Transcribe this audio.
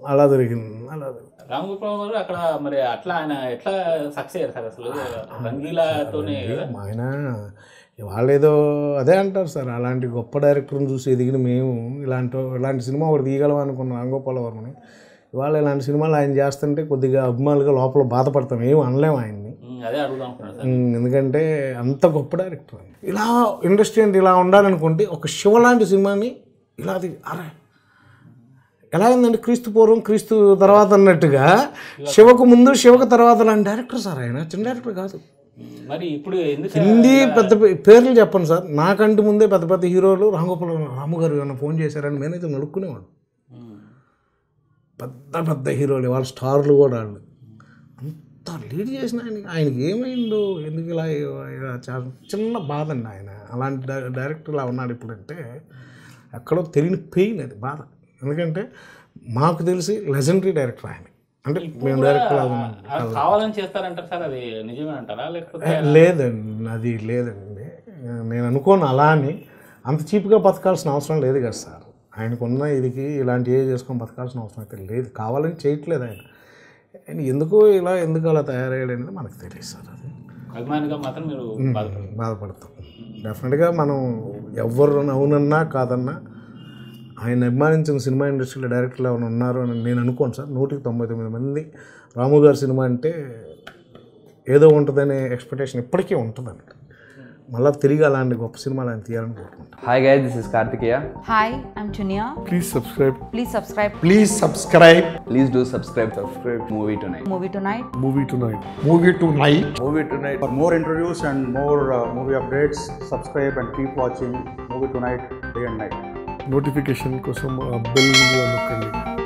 అలా జరిగింది అలా జరిగింది రామ్ గోపాల్ గారు అక్కడ మరి అట్లా ఆయన ఎట్లా సక్సెస్ అయ్యారు సార్ అసలు రంగీలాతోనే కదా ఆయన వాళ్ళు ఏదో అదే అంటారు సార్ అలాంటి గొప్ప డైరెక్టర్ని చూసి ఎదిగిన మేము ఇలాంటి ఇలాంటి సినిమా ఒకటి తీయగలం అనుకున్నాం రాంగోపాల వర్మని ఇవాళ ఇలాంటి సినిమాలు ఆయన చేస్తుంటే కొద్దిగా అభిమానులుగా లోపల బాధపడతాం ఏం అనలేము ఆయన్ని ఉమ్, అదే అడుగుదాం అనుకున్నాను సార్ ఉమ్, ఎందుకంటే అంత గొప్ప డైరెక్టర్ ఆయన. ఇలా ఇండస్ట్రీ అంటే ఇలా ఉండాలనుకుంటే ఒక శివ లాంటి సినిమాని ఇలా అది అరే ఎలా అయిందంటే క్రీస్తు పూర్వం క్రీస్తు తర్వాత అన్నట్టుగా శివకు ముందు శివకు తర్వాత లాంటి డైరెక్టర్ సార్ ఆయన చిన్న డైరెక్టర్ కాదు ఉమ్, మరి ఇప్పుడు ఎందుకు హిందీ పెద్ద పె- పేర్లు చెప్పండి సార్ నాకంటి ముందే పెద్ద పెద్ద హీరోలు రామగోపాల రాము గారు ఏమైనా ఫోన్ చేశారని మేనైతే నడుక్కునేవాడు ఉమ్, పెద్ద పెద్ద హీరోలు వాళ్ళ స్టార్లు కూడా వాళ్ళు అంత లీడ్ చేసిన ఆయన ఆయనకి ఏమైందో ఎందుకు ఇలా ఇలా చాలా చిన్న బాధ అండి ఆయన అలాంటి డై- డైరెక్టర్ ఇలా ఉన్నాడు ఇప్పుడంటే ఎక్కడో తెలియని పెయిన్ అది బాధ ఎందుకంటే మాకు తెలిసి లెజెండరీ డైరెక్టర్ ఆయన అంటే మేము డైరెక్టర్ లాగా ఉన్నాం అది కావాలని చేస్తారంటారు సార్ అది నిజమే అంటారా లేకపోతే లేదండి అది లేదండి నేను అనుకోను అలా అని అంత చీప్గా బతకాల్సిన అవసరం లేదు కదా సార్ ఆయనకున్న ఇదికి ఇలాంటి ఏ చేసుకొని బతకాల్సిన అవసరం అయితే లేదు కావాలని చేయట్లేదు ఆయన ఆయన ఎందుకో ఇలా ఎందుకు అలా తయారయ్యాడు అనేది మనకు తెలియదు సార్ అది అభిమానిగా మాత్రం మీరు బాధపడతారు బాధపడతాం డెఫినెట్గా మనం ఎవరు అవునన్నా కాదన్నా ఆయన అభిమానించిన సినిమా ఇండస్ట్రీలో డైరెక్టర్లు ఎవరైనా ఉన్నారు అని నేను అనుకోను సార్ నూటికి తొంభై తొమ్మిది మంది రాము గారి సినిమా అంటే ఏదో ఉంటుందనే ఎక్స్పెక్టేషన్ ఇప్పటికీ ఉంటుందండి మళ్ళీ తిరిగి అలాంటి గొప్ప సినిమాలు ఆయన తీయాలని కోరుకుంటాను Hi guys, this is Kartikeya. Hi, I'm Chunia. Please subscribe Please subscribe please subscribe Please do subscribe. Subscribe. Movie tonight. Movie Tonight. Movie tonight movie tonight Movie Tonight. For more interviews and more uh, movie updates, subscribe and keep watching Movie Tonight day and night. Notification కోసం bell నొక్కండి